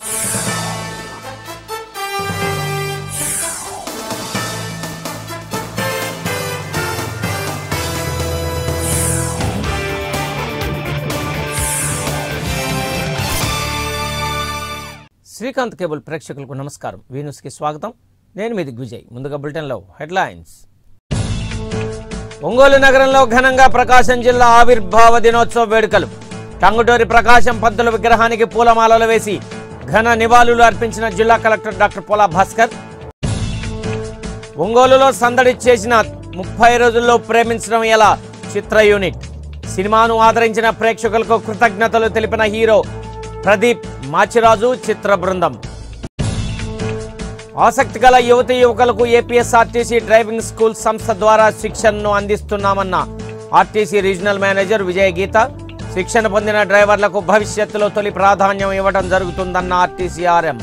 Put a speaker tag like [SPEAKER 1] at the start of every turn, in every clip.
[SPEAKER 1] Srikanth cable ప్రేక్షకులకు నమస్కారం వీన్యూస్కి స్వాగతం నేను మీ దిగ్విజయ్ ముందుగా బులెటిన్లో హెడ్లైన్స్ ఒంగోలు నగరంలో ఘనంగా ప్రకాశం జిల్లా ఆవిర్భావ దినోత్సవ వేడుకలు టంగుటూరి ప్రకాశం పంతుల విగ్రహానికి పూలమాలలు వేసి ఘన నివాళులు అర్పించిన జిల్లా కలెక్టర్ డాక్టర్ పోలా భాస్కర్ ఒంగోలులో సందడి చేసిన ముప్పై రోజుల్లో ప్రేమించడం ఎలా చిత్ర యూనిట్ సినిమాను ఆదరించిన ప్రేక్షకులకు కృతజ్ఞతలు తెలిపిన హీరో ప్రదీప్ మాచిరాజు చిత్ర బృందం ఆసక్తి గల యువతి యువకులకు ఏపీఎస్ఆర్టీసీ డ్రైవింగ్ స్కూల్ సంస్థ ద్వారా శిక్షణను అందిస్తున్నామన్న RTC regional manager Vijaya Geetha శిక్షణ పొందిన డ్రైవర్లకు భవిష్యత్తులో తొలి ప్రాధాన్యం ఇవ్వడం జరుగుతుందన్న ఆర్టీసీ ఆర్ఎం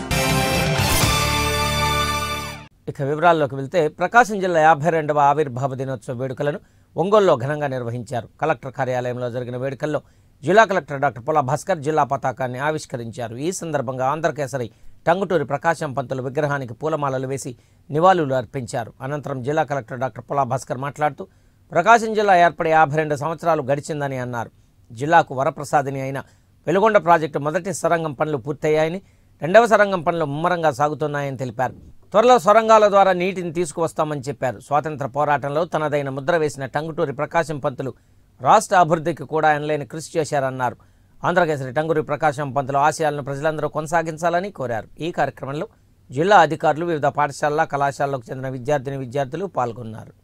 [SPEAKER 1] ఇక వివరాల్లోకి వెళ్తే ప్రకాశం జిల్లా యాభై రెండవ ఆవిర్భావ దినోత్సవ వేడుకలను ఒంగోలులో ఘనంగా నిర్వహించారు కలెక్టర్ కార్యాలయంలో జరిగిన వేడుకల్లో జిల్లా కలెక్టర్ డాక్టర్ పొలా భాస్కర్ జిల్లా పతాకాన్ని ఆవిష్కరించారు ఈ సందర్భంగా ఆంధ్రకేసరి టంగుటూరి ప్రకాశం పంతుల విగ్రహానికి పూలమాలలు వేసి నివాళులు అర్పించారు అనంతరం జిల్లా కలెక్టర్ డాక్టర్ పొలా భాస్కర్ మాట్లాడుతూ ప్రకాశం జిల్లా ఏర్పడి యాభై రెండు సంవత్సరాలు గడిచిందని అన్నారు జిల్లాకు వరప్రసాదిని అయిన వెలుగొండ ప్రాజెక్టు మొదటి సొరంగం పనులు పూర్తయ్యాయని రెండవ సొరంగం పనులు ముమ్మరంగా సాగుతున్నాయని తెలిపారు త్వరలో సొరంగాల ద్వారా నీటిని తీసుకువస్తామని చెప్పారు స్వాతంత్ర పోరాటంలో తనదైన ముద్ర వేసిన టంగుటూరి ప్రకాశం పంతులు రాష్ట్ర అభివృద్ధికి కూడా ఎనలేని కృషి చేశారన్నారు ఆంధ్రకేసరి టంగురి ప్రకాశం పంతుల ఆశయాలను ప్రజలందరూ కొనసాగించాలని కోరారు ఈ కార్యక్రమంలో జిల్లా అధికారులు వివిధ పాఠశాలల కళాశాలలకు చెందిన విద్యార్థిని విద్యార్థులు పాల్గొన్నారు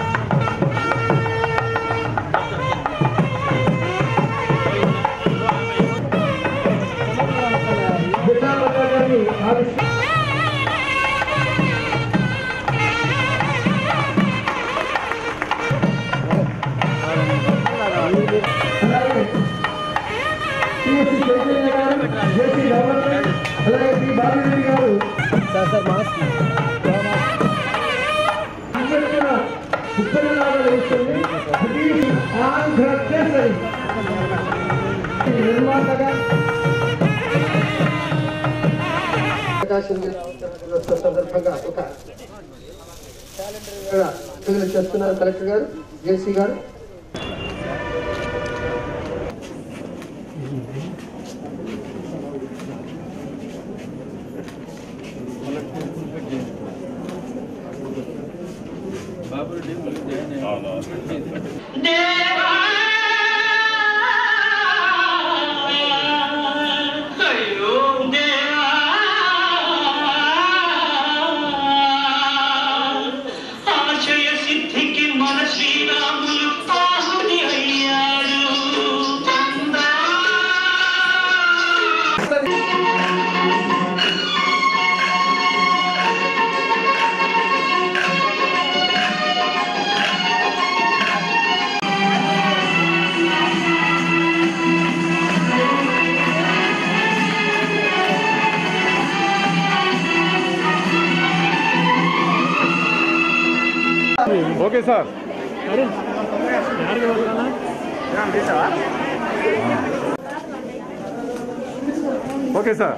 [SPEAKER 2] టిఎస్సి చైతన్య గారు జేసీ డెవలప్మెంట్ అలాగే పి బాలరెడ్డి గారు అందరికీ ఉత్తరలాగా వేస్తుంది బ్రిటిష్ ఆంధ్ర కేసరి నిర్మాతగా ప్రకాశం జిల్లా దినోత్సవ సందర్భంగా ఒక విడుదల చేస్తున్నారు కలెక్టర్ గారు జేసీ గారు
[SPEAKER 3] ఆశయ సిద్ధికి మన శ్రీరాములు పాహుని అయ్యాడు
[SPEAKER 4] okay sir okay sir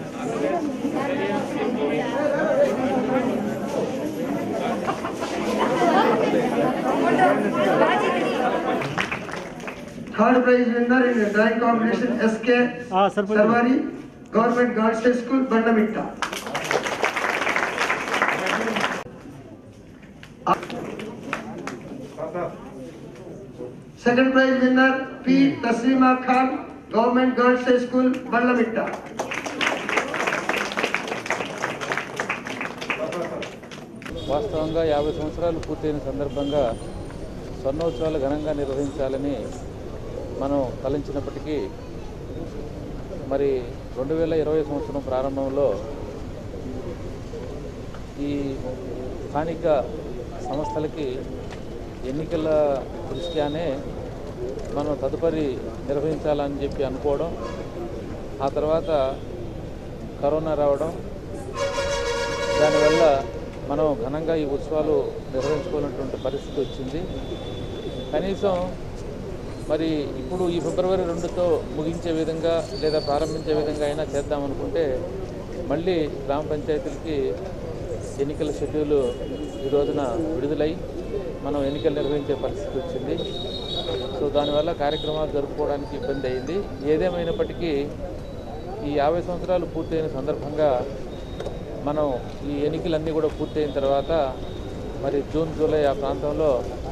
[SPEAKER 2] Third prize winner in drawing competition SK Sarvari, Government Girls High School, Bandamitta. Second prize winner P. Taslima Khan, Government Girls High School, Bandamitta.
[SPEAKER 5] వాస్తవంగా యాభై సంవత్సరాలు పూర్తయిన సందర్భంగా స్వర్ణోత్సవాలు ఘనంగా నిర్వహించాలని మనం తలంచినప్పటికీ మరి రెండు వేల ఇరవై సంవత్సరం ప్రారంభంలో ఈ స్థానిక సంస్థలకి ఎన్నికల దృష్ట్యానే మనం తదుపరి నిర్వహించాలని చెప్పి అనుకోవడం ఆ తర్వాత కరోనా రావడం దానివల్ల మనం ఘనంగా ఈ ఉత్సవాలు నిర్వహించుకోవాలన్నటువంటి పరిస్థితి వచ్చింది కనీసం మరి ఇప్పుడు ఈ ఫిబ్రవరి రెండుతో ముగించే విధంగా లేదా ప్రారంభించే విధంగా అయినా చేద్దామనుకుంటే మళ్ళీ గ్రామ పంచాయతీలకి ఎన్నికల షెడ్యూల్ ఈ రోజున విడుదలై మనం ఎన్నికలు నిర్వహించే పరిస్థితి వచ్చింది సో దానివల్ల కార్యక్రమాలు జరుపుకోవడానికి ఇబ్బంది అయింది ఏదేమైనప్పటికీ ఈ యాభై సంవత్సరాలు పూర్తయిన సందర్భంగా మనం ఈ ఎన్నికలన్నీ కూడా పూర్తయిన తర్వాత మరి జూన్ జూలై ఆ ప్రాంతంలో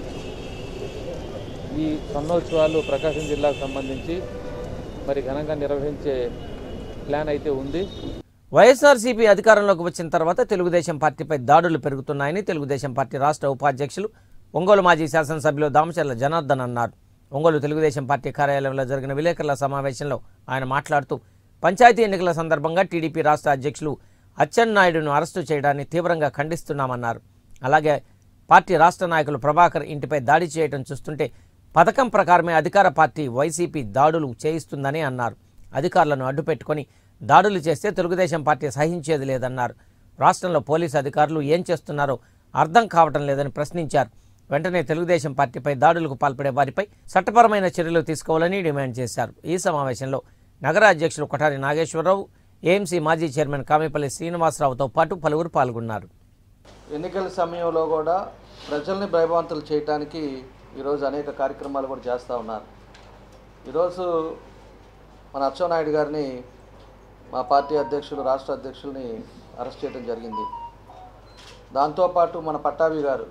[SPEAKER 5] ఈ స్వర్ణోత్సవాలు ప్రకాశం జిల్లాకు సంబంధించి మరి ఘనంగా నిర్వహించే ప్లాన్ అయితే ఉంది
[SPEAKER 1] వైఎస్ఆర్సీపీ అధికారంలోకి వచ్చిన తర్వాత తెలుగుదేశం పార్టీపై దాడులు పెరుగుతున్నాయని తెలుగుదేశం పార్టీ రాష్ట్ర ఉపాధ్యక్షులు ఒంగోలు మాజీ శాసనసభ్యులు దామచర్ల జనార్దన్ అన్నారు ఒంగోలు తెలుగుదేశం పార్టీ కార్యాలయంలో జరిగిన విలేకరుల సమావేశంలో ఆయన మాట్లాడుతూ పంచాయతీ ఎన్నికల సందర్భంగా టీడీపీ రాష్ట్ర అధ్యక్షులు అచ్చెన్నాయుడును అరెస్టు చేయడాన్ని తీవ్రంగా ఖండిస్తున్నామన్నారు అలాగే పార్టీ రాష్ట్ర నాయకులు ప్రభాకర్ ఇంటిపై దాడి చేయడం చూస్తుంటే పథకం ప్రకారమే అధికార పార్టీ వైసీపీ దాడులు చేయిస్తుందని అన్నారు అధికారులను అడ్డుపెట్టుకొని దాడులు చేస్తే తెలుగుదేశం పార్టీ సహించేది లేదన్నారు రాష్ట్రంలో పోలీసు అధికారులు ఏం చేస్తున్నారో అర్థం కావటం లేదని ప్రశ్నించారు వెంటనే తెలుగుదేశం పార్టీపై దాడులకు పాల్పడే వారిపై చట్టపరమైన చర్యలు తీసుకోవాలని డిమాండ్ చేశారు ఈ సమావేశంలో నగర అధ్యక్షులు కొఠారి నాగేశ్వరరావు ఏఎంసీ మాజీ చైర్మన్ కామిపల్లి శ్రీనివాసరావుతో పాటు పలువురు పాల్గొన్నారు
[SPEAKER 6] ఎన్నికల సమయంలో కూడా ప్రజల్ని భయభ్రాంతులు చేయడానికి ఈరోజు అనేక కార్యక్రమాలు కూడా చేస్తూ ఉన్నారు ఈరోజు మన అచ్చెన్నాయుడు గారిని మా పార్టీ అధ్యక్షులు రాష్ట్ర అధ్యక్షుల్ని అరెస్ట్ చేయడం జరిగింది దాంతోపాటు మన పట్టాభి గారు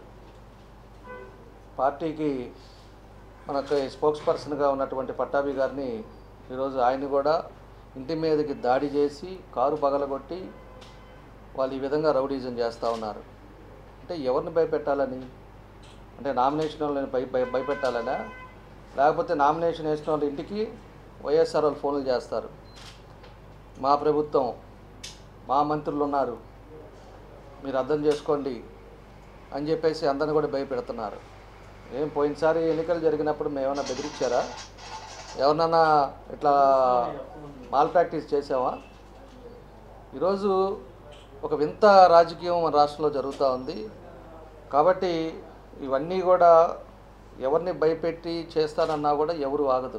[SPEAKER 6] పార్టీకి మనకు స్పోక్స్ పర్సన్గా ఉన్నటువంటి పట్టాభి గారిని ఈరోజు ఆయన కూడా ఇంటి మీదకి దాడి చేసి కారు పగలగొట్టి వాళ్ళు ఈ విధంగా రౌడీజం చేస్తూ ఉన్నారు అంటే ఎవరిని భయపెట్టాలని అంటే నామినేషన్ వాళ్ళని భయ భయ భయపెట్టాలనా లేకపోతే నామినేషన్ వేసిన వాళ్ళ ఇంటికి వైఎస్ఆర్ వాళ్ళు ఫోన్లు చేస్తారు మా ప్రభుత్వం మా మంత్రులు ఉన్నారు మీరు అర్థం చేసుకోండి అని చెప్పేసి అందరిని కూడా భయపెడుతున్నారు ఏం పోయినసారి ఎన్నికలు జరిగినప్పుడు మేమన్నా బెదిరించారా ఎవరినన్నా ఇట్లా మాల్ ప్రాక్టీస్ చేసామా ఈరోజు ఒక వింత రాజకీయం మన రాష్ట్రంలో జరుగుతూ ఉంది కాబట్టి ఇవన్నీ కూడా ఎవరిని భయపెట్టి చేస్తానన్నా కూడా ఎవరు ఆగదు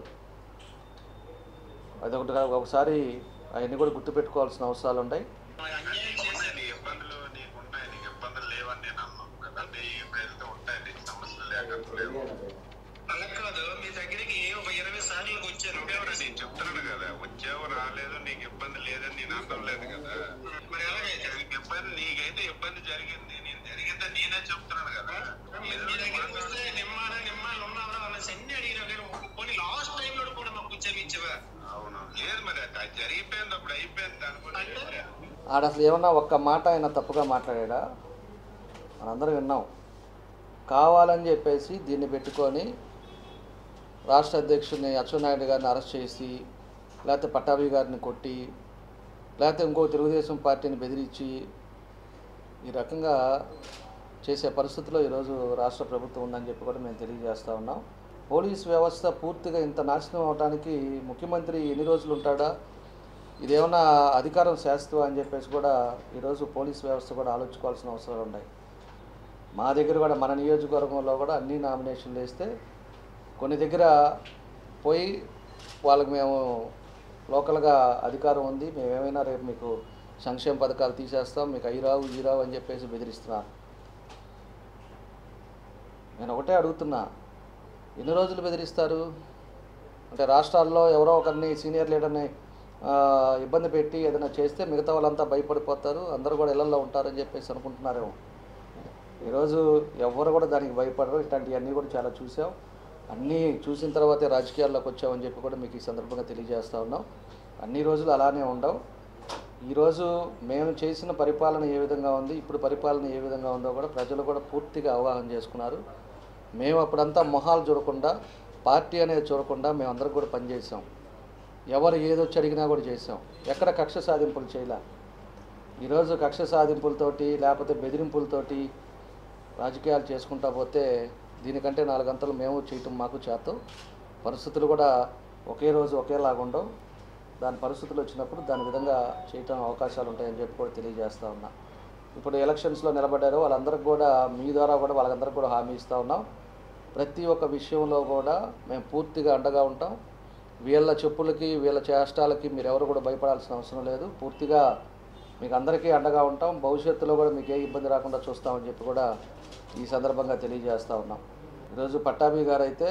[SPEAKER 6] అదొకటి కా- ఒకసారి అవన్నీ కూడా గుర్తుపెట్టుకోవాల్సిన అవసరాలు ఉంటాయి
[SPEAKER 7] నీ ఇబ్బందులు నీకు ఉంటాయి నీకు ఇబ్బందులు లేవని నేను అన్నాను కదా నీ ప్రజలతో ఉంటాయి నీకు సమస్యలు లేకపోలేవు
[SPEAKER 3] అలా కాదు మీ దగ్గరికి ఒక ఇరవై సార్లు వచ్చాను
[SPEAKER 7] ఎవరు నేను చెప్తున్నాను కదా వచ్చావు రాలేదు నీకు ఇబ్బంది లేదని నేను అనడం లేదు కదా
[SPEAKER 3] మరి ఎలాగైతే
[SPEAKER 7] నీకు ఇబ్బంది నీకైతే ఇబ్బంది జరిగింది నేను జరిగిందని నేనే చెప్తున్నాను కదా
[SPEAKER 3] మీ మీ దగ్గరికి వస్తే నిమ్మాడ నిమ్మాళ్ళు ఉన్నారా అనేసి అన్ని అడిగినా కానీ కొన్ని లాస్ట్ టైం లో కూడా మాకు కొంచెం ఇచ్చేవా
[SPEAKER 7] అవును లేదు మరి అది జరిగిపోయింది అప్పుడు అయిపోయింది దాని గురించి
[SPEAKER 6] ఆడ అసలు ఏమన్నా ఒక్క మాట ఆయన తప్పుగా మాట్లాడా మనందరం విన్నాం కావాలని చెప్పేసి దీన్ని పెట్టుకొని రాష్ట్ర అధ్యక్షుడిని అచ్చెన్నాయుడు గారిని అరెస్ట్ చేసి లేకపోతే పట్టాభి గారిని కొట్టి లేకపోతే ఇంకో తెలుగుదేశం పార్టీని బెదిరించి ఈ రకంగా చేసే పరిస్థితిలో ఈరోజు రాష్ట్ర ప్రభుత్వం ఉందని చెప్పి కూడా మేము తెలియజేస్తా ఉన్నాం పోలీస్ వ్యవస్థ పూర్తిగా ఇంత నాశనం అవడానికి ముఖ్యమంత్రి ఎన్ని రోజులు ఉంటాడా ఇదేమన్నా అధికారం శాస్త్రం అని చెప్పేసి కూడా ఈరోజు పోలీస్ వ్యవస్థ కూడా ఆలోచించుకోవాల్సిన అవసరాలు ఉన్నాయి మా దగ్గర కూడా మన నియోజకవర్గంలో కూడా అన్ని నామినేషన్లు వేస్తే కొన్ని దగ్గర పోయి వాళ్ళకి మేము లోకల్గా అధికారం ఉంది మేము ఏమైనా రేపు మీకు సంక్షేమ పథకాలు తీసేస్తాం మీకు అయి రావు ఈ రావు అని చెప్పేసి బెదిరిస్తున్నారు నేను ఒకటే అడుగుతున్నా ఎన్ని రోజులు బెదిరిస్తారు అంటే రాష్ట్రాల్లో ఎవరో ఒకరిని సీనియర్ లీడర్ని ఆ, ఇబ్బంది పెట్టి ఏదైనా చేస్తే మిగతా వాళ్ళంతా భయపడిపోతారు అందరూ కూడా ఇళ్లలో ఉంటారని చెప్పేసి అనుకుంటున్నారేమో ఈరోజు ఎవరు కూడా దానికి భయపడరు ఇట్లాంటివన్నీ కూడా చాలా చూసాం అన్నీ చూసిన తర్వాతే రాజకీయాల్లోకి వచ్చామని చెప్పి కూడా మీకు ఈ సందర్భంగా తెలియజేస్తా ఉన్నాం అన్ని రోజులు అలానే ఉండవు ఈరోజు మేము చేసిన పరిపాలన ఏ విధంగా ఉంది ఇప్పుడు పరిపాలన ఏ విధంగా ఉందో కూడా ప్రజలు కూడా పూర్తిగా అవగాహన చేసుకున్నారు మేము అప్పుడంతా మొహాలు చూడకుండా పార్టీ అనేది చూడకుండా మేమందరం కూడా పనిచేసాం ఎవరు ఏదొచ్చి అడిగినా కూడా చేసాం ఎక్కడ కక్ష సాధింపులు చేయలే ఈరోజు కక్ష సాధింపులతోటి లేకపోతే బెదిరింపులతోటి రాజకీయాలు చేసుకుంటా పోతే దీనికంటే నాలుగంతలు మేము చేయటం మాకు చేతం పరిస్థితులు కూడా ఒకే రోజు ఒకేలాగా ఉండవు దాని పరిస్థితులు వచ్చినప్పుడు దాని విధంగా చేయటం అవకాశాలు ఉంటాయని చెప్పి కూడా తెలియజేస్తా ఉన్నా ఇప్పుడు ఎలక్షన్స్లో నిలబడ్డారో వాళ్ళందరికీ కూడా మీ ద్వారా కూడా వాళ్ళందరికీ కూడా హామీ ఇస్తూ ఉన్నాం ప్రతి ఒక్క విషయంలో కూడా మేము పూర్తిగా అండగా ఉంటాం వీళ్ళ చెప్పులకి వీళ్ళ చేష్టాలకి మీరు ఎవరు కూడా భయపడాల్సిన అవసరం లేదు పూర్తిగా మీకు అందరికీ అండగా ఉంటాం భవిష్యత్తులో కూడా మీకు ఏ ఇబ్బంది రాకుండా చూస్తామని చెప్పి కూడా ఈ సందర్భంగా తెలియజేస్తూ ఉన్నాం ఈరోజు పట్టాభి గారు అయితే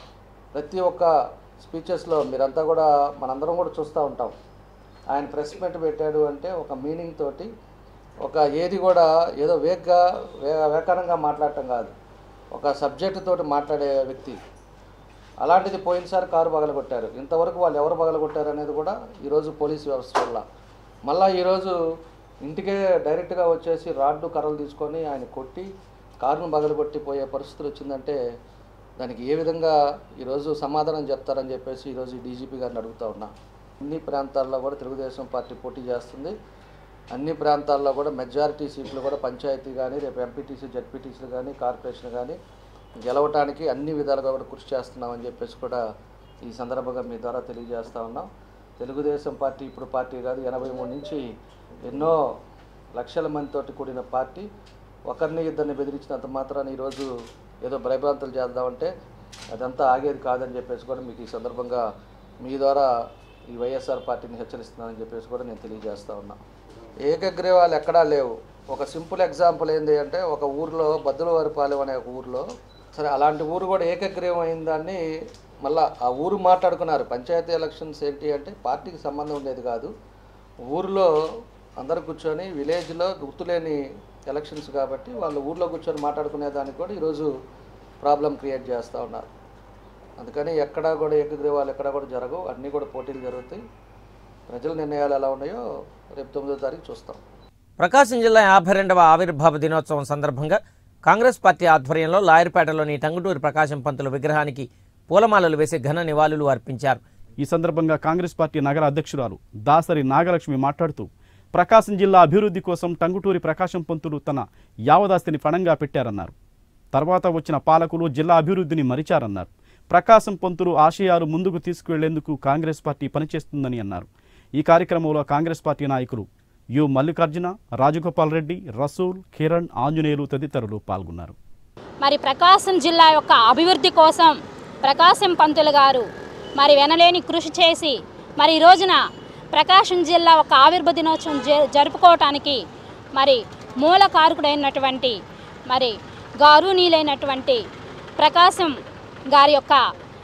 [SPEAKER 6] ప్రతి ఒక్క స్పీచెస్లో మీరంతా కూడా మనందరం కూడా చూస్తూ ఉంటాం ఆయన ప్రెస్ మీట్ పెట్టాడు అంటే ఒక మీనింగ్ తోటి ఒక ఏది కూడా ఏదో వేగ్గా వే వేకనంగా మాట్లాడటం కాదు ఒక సబ్జెక్ట్ తోటి మాట్లాడే వ్యక్తి అలాంటిది పోయినసారి కారు పగలగొట్టారు ఇంతవరకు వాళ్ళు ఎవరు పగలగొట్టారు అనేది కూడా ఈరోజు పోలీస్ వ్యవస్థ వల్ల మళ్ళీ ఈరోజు ఇంటికే డైరెక్ట్గా వచ్చేసి రాడ్డు కర్రలు తీసుకొని ఆయన కొట్టి కారును పగలగొట్టి పోయే పరిస్థితులు వచ్చిందంటే దానికి ఏ విధంగా ఈరోజు సమాధానం చెప్తారని చెప్పేసి ఈరోజు డీజీపీ గారిని అడుగుతా ఉన్నా అన్ని ప్రాంతాల్లో కూడా తెలుగుదేశం పార్టీ పోటీ చేస్తుంది అన్ని ప్రాంతాల్లో కూడా మెజారిటీ సీట్లు కూడా పంచాయతీ కానీ రేపు ఎంపీటీసీ జడ్పీటీసీలు కానీ కార్పొరేషన్ కానీ గెలవటానికి అన్ని విధాలుగా కూడా కృషి చేస్తున్నామని చెప్పేసి కూడా ఈ సందర్భంగా మీ ద్వారా తెలియజేస్తా ఉన్నాం తెలుగుదేశం పార్టీ ఇప్పుడు పార్టీ కాదు ఎనభై మూడు నుంచి ఎన్నో లక్షల మందితోటి కూడిన పార్టీ ఒకరిని ఇద్దరిని బెదిరించినంత మాత్రాన ఈరోజు ఏదో భయభ్రాంతులు చేద్దామంటే అదంతా ఆగేది కాదని చెప్పేసి కూడా మీకు ఈ సందర్భంగా మీ ద్వారా ఈ వైఎస్ఆర్ పార్టీని హెచ్చరిస్తున్నానని చెప్పేసి కూడా నేను తెలియజేస్తా ఉన్నా ఏకగ్రీవాలు ఎక్కడా లేవు ఒక సింపుల్ ఎగ్జాంపుల్ ఏంటి అంటే ఒక ఊరిలో బద్దులవారిపాలెం అనే ఒక ఊరిలో సరే అలాంటి ఊరు కూడా ఏకగ్రీవం అయిన దాన్ని మళ్ళా ఆ ఊరు మాట్లాడుకున్నారు పంచాయతీ ఎలక్షన్స్ ఏంటి అంటే పార్టీకి సంబంధం ఉండేది కాదు ఊరిలో అందరు కూర్చొని విలేజ్లో గుర్తులేని ఎలక్షన్స్ కాబట్టి వాళ్ళు ఊర్లో కూర్చొని మాట్లాడుకునే దానికి కూడా ఈరోజు ప్రాబ్లం క్రియేట్ చేస్తూ ఉన్నారు అందుకని ఎక్కడా కూడా ఏకగ్రీవాలు ఎక్కడా కూడా జరగవు అన్నీ కూడా పోటీలు జరుగుతాయి ప్రజల నిర్ణయాలు ఎలా ఉన్నాయో రేపు తొమ్మిదో తారీఖు చూస్తాం
[SPEAKER 1] ప్రకాశం జిల్లా యాభై రెండవ ఆవిర్భావ దినోత్సవం సందర్భంగా కాంగ్రెస్ పార్టీ ఆధ్వర్యంలో లాయర్పేటలోని టంగుటూరి ప్రకాశం పంతుల విగ్రహానికి పూలమాలలు వేసి ఘన నివాళులు అర్పించారు
[SPEAKER 8] ఈ సందర్భంగా కాంగ్రెస్ పార్టీ నగర అధ్యక్షురాలు దాసరి నాగలక్ష్మి మాట్లాడుతూ ప్రకాశం జిల్లా అభివృద్ధి కోసం టంగుటూరి ప్రకాశం పంతులు తన యావదాస్తిని పణంగా పెట్టారన్నారు తర్వాత వచ్చిన పాలకులు జిల్లా అభివృద్ధిని మరిచారన్నారు ప్రకాశం పంతులు ఆశయాలు ముందుకు తీసుకువెళ్లేందుకు కాంగ్రెస్ పార్టీ పనిచేస్తుందని అన్నారు ఈ కార్యక్రమంలో కాంగ్రెస్ పార్టీ నాయకులు యు మల్లికార్జున రాజగోపాల్ రెడ్డి రసూల్ కిరణ్ ఆంజనేయులు తదితరులు పాల్గొన్నారు
[SPEAKER 9] మరి ప్రకాశం జిల్లా యొక్క అభివృద్ధి కోసం ప్రకాశం పంతులు గారు మరి వెనలేని కృషి చేసి మరి ఈ రోజున ప్రకాశం జిల్లా ఒక ఆవిర్భ దినోత్సవం జ- జరుపుకోవటానికి మరి మూల కారకుడైనటువంటి మరి గౌరవనీయులైనటువంటి ప్రకాశం గారి యొక్క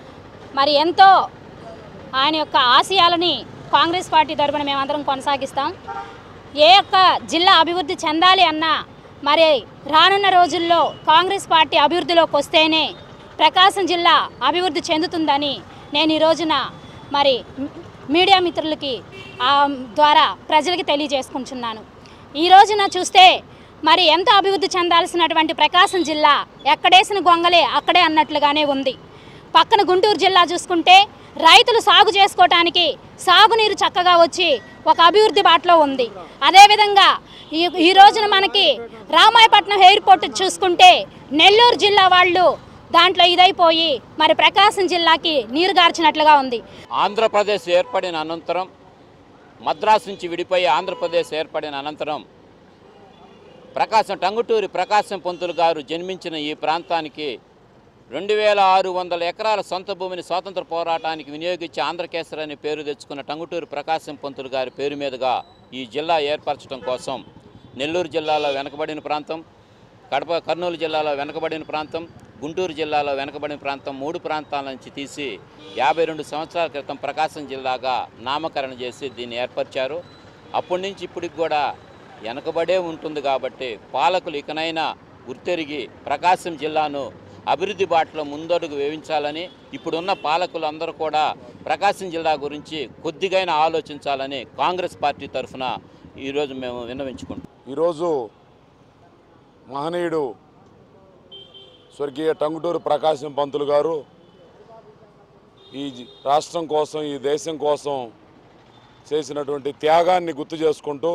[SPEAKER 9] మరి ఎంతో ఆయన యొక్క ఆశయాలని కాంగ్రెస్ పార్టీ తరపున మేమందరం కొనసాగిస్తాం ఏ యొక్క జిల్లా అభివృద్ధి చెందాలి అన్నా మరి రానున్న రోజుల్లో కాంగ్రెస్ పార్టీ అభివృద్ధిలోకి వస్తేనే ప్రకాశం జిల్లా అభివృద్ధి చెందుతుందని నేను ఈ రోజున మరి మ్- మీడియా మిత్రులకి ఆ, ద్వారా ప్రజలకి తెలియజేసుకుంటున్నాను ఈ రోజున చూస్తే మరి ఎంతో అభివృద్ధి చెందాల్సినటువంటి ప్రకాశం జిల్లా ఎక్కడేసిన గొంగలే అక్కడే అన్నట్లుగానే ఉంది పక్కన గుంటూరు జిల్లా చూసుకుంటే రైతులు సాగు చేసుకోవటానికి సాగునీరు చక్కగా వచ్చి ఒక అభివృద్ధి బాటలో ఉంది అదేవిధంగా ఈ ఈ రోజున మనకి రామాయపట్నం ఎయిర్పోర్ట్ చూసుకుంటే నెల్లూరు జిల్లా వాళ్ళు దాంట్లో ఇదైపోయి మరి ప్రకాశం జిల్లాకి నీరు గార్చినట్లుగా ఉంది
[SPEAKER 10] ఆంధ్రప్రదేశ్ ఏర్పడిన అనంతరం మద్రాసు నుంచి విడిపోయి ఆంధ్రప్రదేశ్ ఏర్పడిన అనంతరం ప్రకాశం టంగుటూరి ప్రకాశం పంతులు గారు జన్మించిన ఈ ప్రాంతానికి రెండు వేల ఆరు వందల ఎకరాల సొంత భూమిని స్వాతంత్ర పోరాటానికి వినియోగించి ఆంధ్రకేసరి అనే పేరు తెచ్చుకున్న టంగుటూరి ప్రకాశం పంతులు గారి పేరు మీదుగా ఈ జిల్లా ఏర్పరచడం కోసం నెల్లూరు జిల్లాలో వెనకబడిన ప్రాంతం కడప కర్నూలు జిల్లాలో వెనకబడిన ప్రాంతం గుంటూరు జిల్లాలో వెనకబడిన ప్రాంతం మూడు ప్రాంతాల నుంచి తీసి యాభై రెండు సంవత్సరాల క్రితం ప్రకాశం జిల్లాగా నామకరణ చేసి దీన్ని ఏర్పరిచారు అప్పటి నుంచి ఇప్పటికి కూడా వెనకబడే ఉంటుంది కాబట్టి పాలకులు ఇకనైనా గుర్తెరిగి ప్రకాశం జిల్లాను అభివృద్ధి బాటలో ముందడుగు వేయించాలని ఇప్పుడున్న పాలకులు అందరూ కూడా ప్రకాశం జిల్లా గురించి కొద్దిగైనా ఆలోచించాలని కాంగ్రెస్ పార్టీ తరఫున ఈరోజు మేము విన్నవించుకుంటాం
[SPEAKER 11] ఈరోజు మహనీయుడు స్వర్గీయ టంగుటూరు ప్రకాశం పంతులు గారు ఈ జి- రాష్ట్రం కోసం ఈ దేశం కోసం చేసినటువంటి త్యాగాన్ని గుర్తు చేసుకుంటూ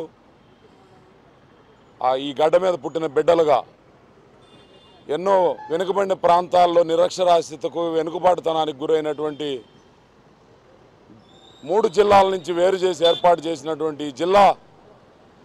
[SPEAKER 11] ఆ ఈ గడ్డ మీద పుట్టిన బిడ్డలుగా ఎన్నో వెనుకబడిన ప్రాంతాల్లో నిరక్షరాస్యతకు వెనుకబాటుతనానికి గురైనటువంటి మూడు జిల్లాల నుంచి వేరు చేసి ఏర్పాటు చేసినటువంటి ఈ జిల్లా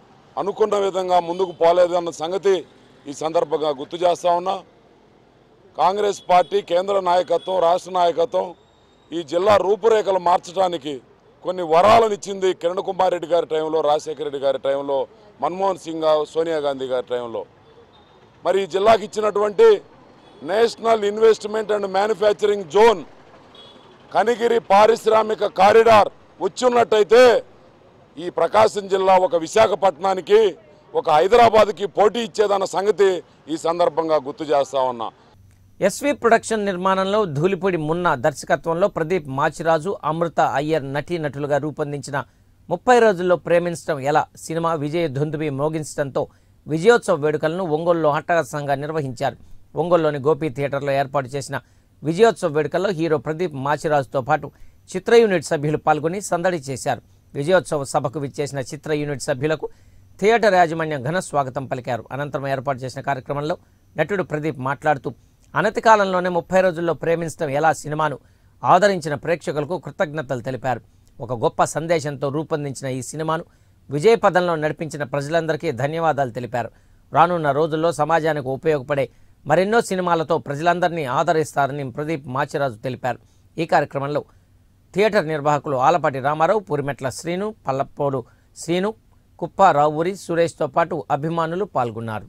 [SPEAKER 11] అనుకున్న విధంగా ముందుకు పోలేదన్న సంగతి ఈ సందర్భంగా గుర్తు చేస్తా ఉన్నా కాంగ్రెస్ పార్టీ కేంద్ర నాయకత్వం రాష్ట్ర నాయకత్వం ఈ జిల్లా రూపురేఖలు మార్చడానికి కొన్ని వరాలను ఇచ్చింది కిరణ్ కుమార్ రెడ్డి గారి టైంలో రాజశేఖర రెడ్డి గారి టైంలో మన్మోహన్ సింగ్ సోనియా గాంధీ గారి టైంలో మరి ఈ జిల్లాకి ఇచ్చినటువంటి national investment and manufacturing zone Kanigiri పారిశ్రామిక కారిడార్ వచ్చున్నట్టయితే ఈ ప్రకాశం జిల్లా ఒక విశాఖపట్నానికి ఒక హైదరాబాద్కి పోటీ ఇచ్చేదన్న సంగతి ఈ సందర్భంగా గుర్తు చేస్తా ఉన్నా
[SPEAKER 1] ఎస్వి ప్రొడక్షన్ నిర్మాణంలో ధూళిపూడి మున్న దర్శకత్వంలో ప్రదీప్ మాచిరాజు అమృత అయ్యర్ నటీనటులుగా రూపొందించిన ముప్పై రోజుల్లో ప్రేమించడం ఎలా సినిమా విజయ ధుందుబి మోగించడంతో విజయోత్సవ వేడుకలను ఒంగోలులో హట్టహాసంగా నిర్వహించారు ఒంగోలులోని గోపి థియేటర్లో ఏర్పాటు చేసిన విజయోత్సవ వేడుకల్లో హీరో ప్రదీప్ మాచిరాజుతో పాటు చిత్ర యూనిట్ సభ్యులు పాల్గొని సందడి చేశారు విజయోత్సవ సభకు విచ్చేసిన చిత్ర యూనిట్ సభ్యులకు థియేటర్ యాజమాన్యం ఘన స్వాగతం పలికారు అనంతరం ఏర్పాటు చేసిన కార్యక్రమంలో నటుడు ప్రదీప్ మాట్లాడుతూ అనతి కాలంలోనే ముప్పై రోజుల్లో ప్రేమించడం ఎలా సినిమాను ఆదరించిన ప్రేక్షకులకు కృతజ్ఞతలు తెలిపారు ఒక గొప్ప సందేశంతో రూపొందించిన ఈ సినిమాను విజయ పదంలో నడిపించిన ప్రజలందరికీ ధన్యవాదాలు తెలిపారు రానున్న రోజుల్లో సమాజానికి ఉపయోగపడే మరెన్నో సినిమాలతో ప్రజలందరినీ ఆదరిస్తారని ప్రదీప్ మాచిరాజు తెలిపారు ఈ కార్యక్రమంలో థియేటర్ నిర్వాహకులు ఆలపాటి రామారావు పూరిమెట్ల శ్రీను పల్లపోడు శ్రీను కుప్ప రావూరి సురేష్తో పాటు అభిమానులు పాల్గొన్నారు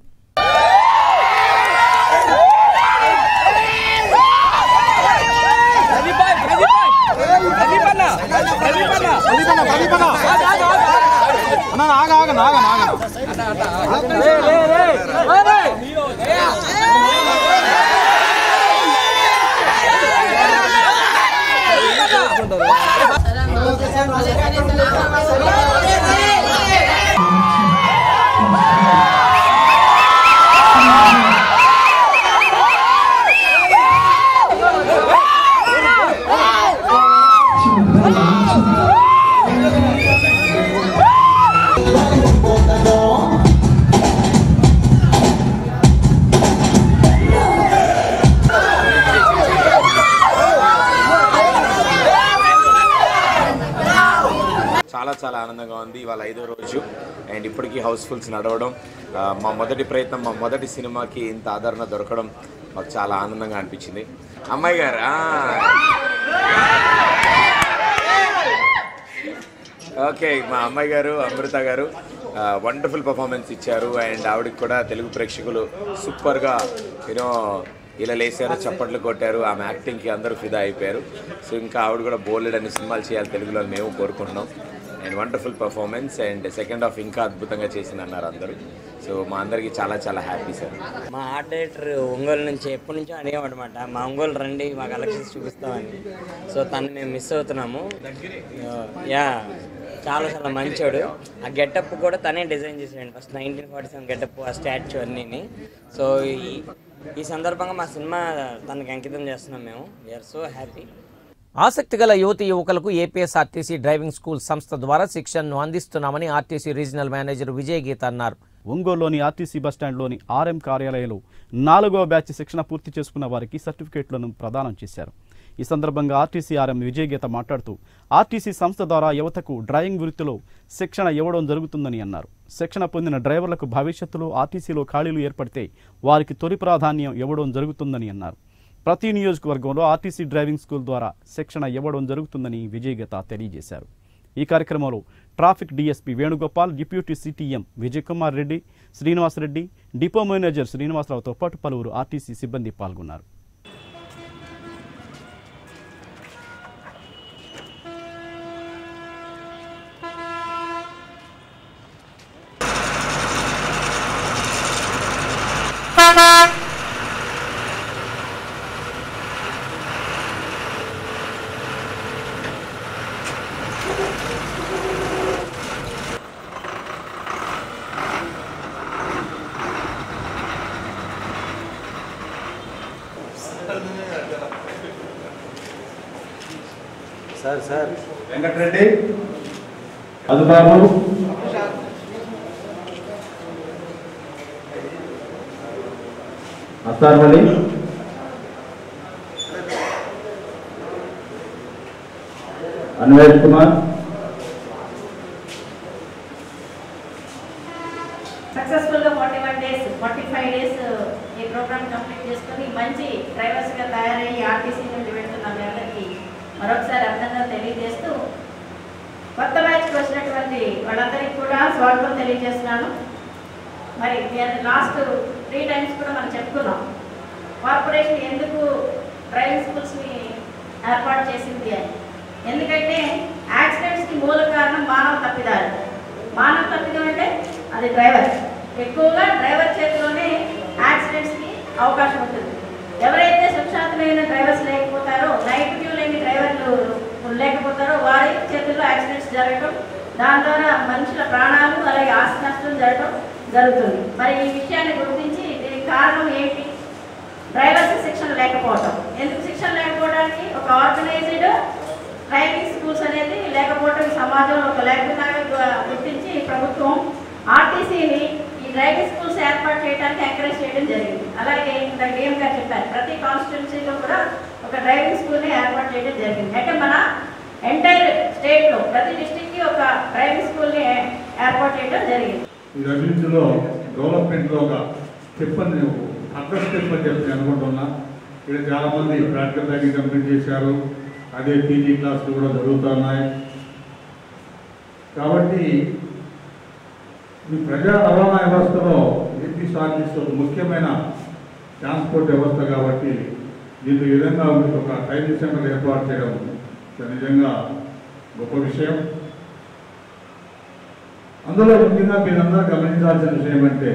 [SPEAKER 12] చాలా చాలా ఆనందంగా ఉంది ఇవాళ ఐదో రోజు అండ్ ఇప్పటికీ హౌస్ఫుల్స్ నడవడం ఆ, మా మొదటి ప్రయత్నం మా మొదటి సినిమాకి ఇంత ఆదరణ దొరకడం మాకు చాలా ఆనందంగా అనిపించింది అమ్మాయి గారు ఆ. ఓకే మా అమ్మాయి గారు అమృత గారు వండర్ఫుల్ పర్ఫార్మెన్స్ ఇచ్చారు అండ్ ఆవిడకి కూడా తెలుగు ప్రేక్షకులు సూపర్గా యూనో ఇలా లేసారు చప్పట్లు కొట్టారు ఆమె యాక్టింగ్కి అందరూ ఫిదా అయిపోయారు సో ఇంకా ఆవిడ కూడా బోల్డ్ అనే సినిమాలు చేయాలి తెలుగులో అని మేము కోరుకుంటున్నాం and wonderful performance and second half ఇంకా అద్భుతంగా చేసింది అన్నారు అందరూ సో మా అందరికీ చాలా చాలా హ్యాపీ సార్
[SPEAKER 13] మా ఆర్ట్ డైరెక్టర్ ఒంగోలు నుంచి ఎప్పటి నుంచో అడిగామన్నమాట మా ఒంగోలు రండి మా కలెక్షన్స్ చూపిస్తామని సో తను మేము మిస్ అవుతున్నాము యా చాలా చాలా మంచోడు ఆ గెటప్ కూడా తనే డిజైన్ చేసాడు first nineteen forty seven getup ఆ స్టాచ్యూ అన్నీని సో ఈ ఈ సందర్భంగా మా సినిమా తనకి అంకితం చేస్తున్నాం మేము వీఆర్ సో హ్యాపీ
[SPEAKER 1] ఆసక్తిగల యువతి యువకులకు ఏపీఎస్ఆర్టీసీ డ్రైవింగ్ స్కూల్ సంస్థ ద్వారా శిక్షణను అందిస్తున్నామని RTC regional manager Vijay Geetha అన్నారు
[SPEAKER 8] ఒంగోలులోని ఆర్టీసీ బస్టాండ్లోని ఆర్ఎం కార్యాలయంలో నాలుగవ బ్యాచ్ శిక్షణ పూర్తి చేసుకున్న వారికి సర్టిఫికేట్లను ప్రదానం చేశారు ఈ సందర్భంగా ఆర్టీసీ ఆర్ఎం విజయగీత మాట్లాడుతూ ఆర్టీసీ సంస్థ ద్వారా యువతకు డ్రైవింగ్ వృత్తిలో శిక్షణ ఇవ్వడం జరుగుతుందని అన్నారు శిక్షణ పొందిన డ్రైవర్లకు భవిష్యత్తులో ఆర్టీసీలో ఖాళీలు ఏర్పడితే వారికి తొలి ప్రాధాన్యం ఇవ్వడం జరుగుతుందని అన్నారు ప్రతి నియోజకవర్గంలో ఆర్టీసీ డ్రైవింగ్ స్కూల్ ద్వారా శిక్షణ ఇవ్వడం జరుగుతుందని విజయగీత తెలియజేశారు ఈ కార్యక్రమంలో traffic DSP Venugopal deputy CTM Vijay Kumar Reddy Srinivasareddy depot manager శ్రీనివాసరావుతో పాటు పలువురు ఆర్టీసీ సిబ్బంది పాల్గొన్నారు
[SPEAKER 14] సార్ సార్
[SPEAKER 4] వెంకటరెడ్డి మధుబాబు అస్తార్మణి అన్వేష్ కుమార్
[SPEAKER 14] సక్సెస్ఫుల్గా forty one days forty five days ఈ ప్రోగ్రామ్ కంప్లీట్ చేసుకొని మంచి డ్రైవర్స్గా తయారయ్యి ఆర్టీసీ నుండి వెళ్తున్న మీ అందరికీ మరొకసారి అర్థంగా తెలియజేస్తూ కొత్త బ్యాచ్కి వచ్చినటువంటి వాళ్ళందరికీ కూడా స్వాగతం తెలియజేస్తున్నాను మరి లాస్ట్ త్రీ టైమ్స్ కూడా మనం చెప్పుకున్నాం కార్పొరేషన్ ఎందుకు డ్రైవింగ్ స్కూల్స్ని ఏర్పాటు చేసింది అని ఎందుకంటే యాక్సిడెంట్స్కి మూల కారణం మానవ తప్పిదాలు మానవ తప్పిదం అంటే అది డ్రైవర్ ఎక్కువగా డ్రైవర్ చేతిలోనే యాక్సిడెంట్స్కి అవకాశం ఉంటుంది ఎవరైతే సుశాంతమైన డ్రైవర్స్ లేకపోతారో నైపుణ్యం లేని డ్రైవర్లు లేకపోతారో వారి చేతుల్లో యాక్సిడెంట్స్ జరగడం దాని ద్వారా మనుషుల ప్రాణాలు అలాగే ఆస్తి నష్టం జరగడం జరుగుతుంది మరి ఈ విషయాన్ని గుర్తించి దీనికి కారణం ఏంటి డ్రైవర్స్ శిక్షణ లేకపోవటం ఎందుకు శిక్షణ లేకపోవడానికి ఒక ఆర్గనైజ్డ్ ట్రైనింగ్ స్కూల్స్ అనేది లేకపోవడం ఈ సమాజంలో ఒక లేకపోతే గుర్తించి ప్రభుత్వం ఆర్టీసీని ఈ డ్రైవింగ్ స్కూల్స్ ఏర్పాటు చేయడానికి ఎంకరేజ్ చేయడం జరిగింది అలాగే ఇంత డిఎం గారు చెప్పారు ప్రతి కాన్స్టిట్యున్సీలో కూడా ఒక డ్రైవింగ్ స్కూల్ని ఏర్పాటు చేయడం జరిగింది అంటే మన ఎంటైర్ స్టేట్లో ప్రతి డిస్టిక్కి ఒక డ్రైవింగ్ స్కూల్ని ఏర్పాటు చేయడం జరిగింది
[SPEAKER 4] ఈ రెండింటిలో డెవలప్మెంట్లో ఒక స్టెప్ అని అడ్రస్ స్టెప్ అని చెప్పి అనుకుంటున్నా ఇక్కడ చాలామంది ప్రాక్టికల్ తగ్గి కంప్లీట్ చేశారు అదే పీజీ క్లాసులు కూడా జరుగుతున్నాయి కాబట్టి ఈ ప్రజా రవాణా వ్యవస్థలో ఏపీఎస్ఆర్టీసీ ఒక ముఖ్యమైన ట్రాన్స్పోర్ట్ వ్యవస్థ కాబట్టి దీని ఈ విధంగా మీకు ఒక ట్రైనింగ్ సెంటర్ ఏర్పాటు చేయడం ఇది నిజంగా గొప్ప విషయం అందులో ముఖ్యంగా మీరందరూ గమనించాల్సిన విషయం అంటే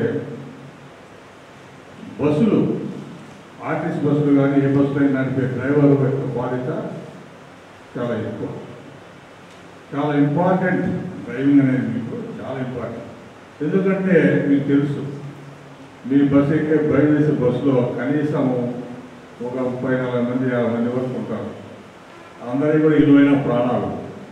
[SPEAKER 4] బస్సులు ఆర్టీసీ బస్సులు కానీ ఏ బస్సులు అయినా నడిపే డ్రైవర్ యొక్క బాధ్యత చాలా ఎక్కువ చాలా ఇంపార్టెంట్ డ్రైవింగ్ అనేది మీకు చాలా ఇంపార్టెంట్ ఎందుకంటే మీకు తెలుసు మీ బస్సు ఎక్కే డ్రైవ్ చేసే బస్సులో కనీసం ఒక ముప్పై నలభై మంది యాభై మంది వరకు ఉంటారు అందరికీ కూడా ఇరువైన ప్రాణాలు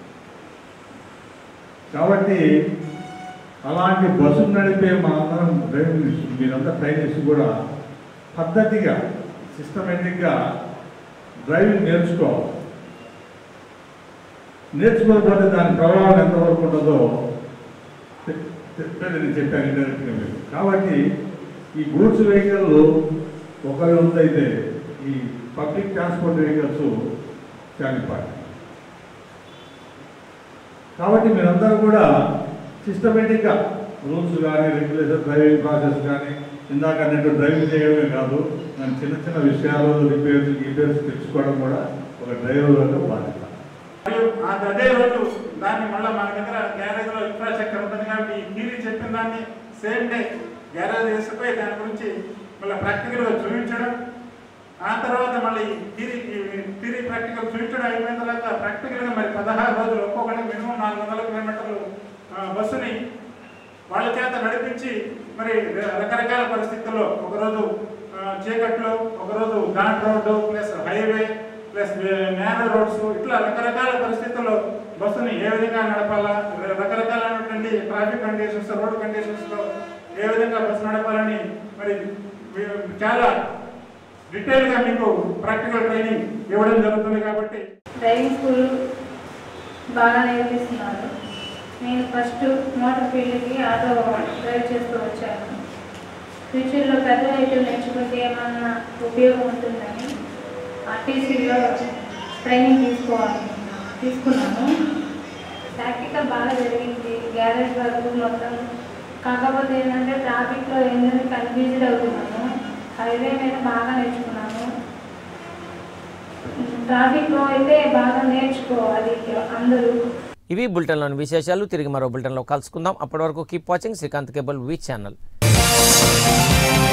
[SPEAKER 4] కాబట్టి అలాంటి బస్సు నడిపే మా అందరం డ్రైవింగ్ మీరంతా ట్రైనర్స్ కూడా పద్ధతిగా సిస్టమేటిక్గా డ్రైవింగ్ నేర్చుకోవాలి నేర్చుకోకపోతే దాని ప్రభావం ఎంతవరకు ఉంటుందో చె- చెప్పేది నేను చెప్పాను ఇండైరెక్ట్గా మీరు కాబట్టి ఈ గూడ్స్ వెహికల్ ఒక అయితే ఈ పబ్లిక్ ట్రాన్స్పోర్ట్ వెహికల్స్ చాలా ఇంపార్టెంట్ కాబట్టి మీరందరూ కూడా సిస్టమేటిక్గా రూల్స్ కానీ రెగ్యులేషన్ డ్రైవింగ్ ప్రాసెస్ కానీ ఇందాక అన్నట్టు డ్రైవింగ్ చేయడమే కాదు దాని చిన్న చిన్న విషయాలు రిపేర్స్ రిపేర్స్ తెచ్చుకోవడం కూడా ఒక డ్రైవర్ యొక్క బాధ్యత
[SPEAKER 15] మరియు ఆ అదే రోజు దాన్ని మళ్ళీ మన దగ్గర గ్యారేజ్లో ఇన్ఫ్రాస్ట్రక్చర్ ఉంటుంది కాబట్టి ఈ థీరీ చెప్పిన దాన్ని సేమ్ డే గ్యారేజ్ వేసిపోయి దాని గురించి మళ్ళీ ప్రాక్టికల్గా చూపించడం ఆ తర్వాత మళ్ళీ థీరీ థీరీ ప్రాక్టికల్ చూపించడం అయిపోయిన తర్వాత ప్రాక్టికల్గా మరి పదహారు రోజులు ఒక్కొక్కటి మినిమం నాలుగు వందల కిలోమీటర్లు ఆ, బస్సుని వాళ్ళ చేత నడిపించి మరి రకరకాల పరిస్థితుల్లో ఒకరోజు ఆ, చీకట్లో ఒకరోజు ghat road plus highway plus narrow roads ఇట్లా రకరకాల పరిస్థితుల్లో బస్సుని ఏ విధంగా నడపాలా ర- రకరకాలైనటువంటి ట్రాఫిక్ కండిషన్స్ రోడ్ కండిషన్స్లో ఏ విధంగా బస్సు నడపాలని మరి మీ- చాలా డీటెయిల్గా మీకు ప్రాక్టికల్ ట్రైనింగ్ ఇవ్వడం జరుగుతుంది కాబట్టి
[SPEAKER 16] డ్రైవింగ్ స్కూల్ బాగా నేర్పిస్తున్నారు నేను ఫస్ట్ మోటార్ ఫీల్డ్కి ఆటో డ్రైవ్ చేస్తూ వచ్చాను ఫ్యూచర్లో పెద్ద వెహికల్ నేర్చుకుంటే ఏమన్నా ఉపయోగం ఉంటుందని ఆర్టీసీలో ట్రైనింగ్ తీసుకోవాలి తీసుకున్నాను ప్రాక్టికల్ బాగా జరిగింది గ్యారేజ్ వరకు మొత్తం కాకపోతే ఏంటంటే ట్రాఫిక్లో ఏంటంటే కన్ఫ్యూజ్డ్ అవుతున్నాను హైవే మీద బాగా నేర్చుకున్నాను ట్రాఫిక్లో అయితే బాగా నేర్చుకోవాలి అందరూ
[SPEAKER 1] ఇవి బులెటిన్లోని విశేషాలు తిరిగి మరో బులెటిన్లో కలుసుకుందాం అప్పటి వరకు keep watching Srikanth cable V channel